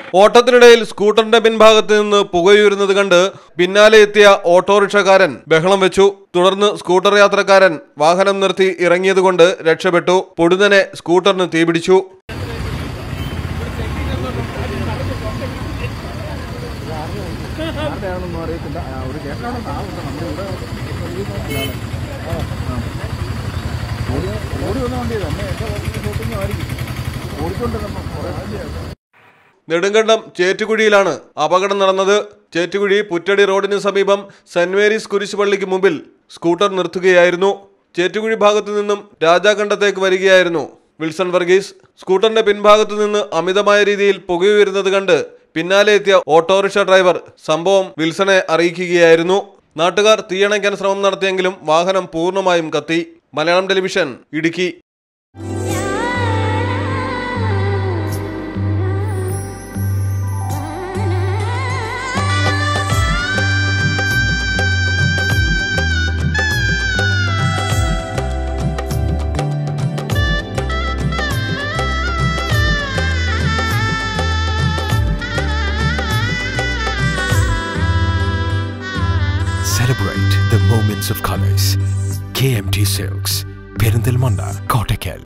ഓട്ടത്തിനിടയിൽ സ്കൂട്ടറിന്റെ പിൻഭാഗത്ത് നിന്ന് പുകയുയരുന്നത് കണ്ട് പിന്നാലെ എത്തിയ ഓട്ടോറിക്ഷക്കാരൻ ബഹളം വെച്ചു തുടർന്ന് സ്കൂട്ടർ യാത്രക്കാരൻ വാഹനം നിർത്തി ഇറങ്ങിയതുകൊണ്ട് രക്ഷപ്പെട്ടു പൊടുന്നനെ സ്കൂട്ടറിന് തീപിടിച്ചു ആരുടെയാണെന്നൊന്നും അറിയത്തില്ല ആ, ഒരു ചേട്ടനാണെന്ന് ആവുന്നുണ്ട് നമ്മുടെ ഇവിടെ ആ, ആ. ഓടി ഓടി വന്ന വണ്ടിയത് അമ്മ എൻ്റെ ഷോപ്പിംഗ് ആയിരിക്കും ഓടിക്കൊണ്ട് നമ്മൾ കുറേ നെടുങ്കണ്ടം ചേറ്റുകുഴിയിലാണ് അപകടം നടന്നത് ചേറ്റുകുഴി പുറ്റടി റോഡിന് സമീപം സെന്റ് മേരീസ് കുരിശുപള്ളിക്ക് മുമ്പിൽ സ്കൂട്ടർ നിർത്തുകയായിരുന്നു ചേറ്റുകുഴി ഭാഗത്തു നിന്നും രാജാകണ്ഠത്തേക്ക് വരികയായിരുന്നു വിൽസൺ വർഗീസ് സ്കൂട്ടറിന്റെ പിൻഭാഗത്തു നിന്ന് അമിതമായ രീതിയിൽ പുകയുയരുന്നത് കണ്ട് പിന്നാലെ എത്തിയ ഓട്ടോറിക്ഷ ഡ്രൈവർ സംഭവം വിൽസണെ അറിയിക്കുകയായിരുന്നു നാട്ടുകാർ തീയണയ്ക്കാൻ ശ്രമം നടത്തിയെങ്കിലും വാഹനം പൂർണ്ണമായും കത്തി Malayalam television Idukki Celebrate the moments of colors. KMT Silks, Perindalmanda, Kottakkal.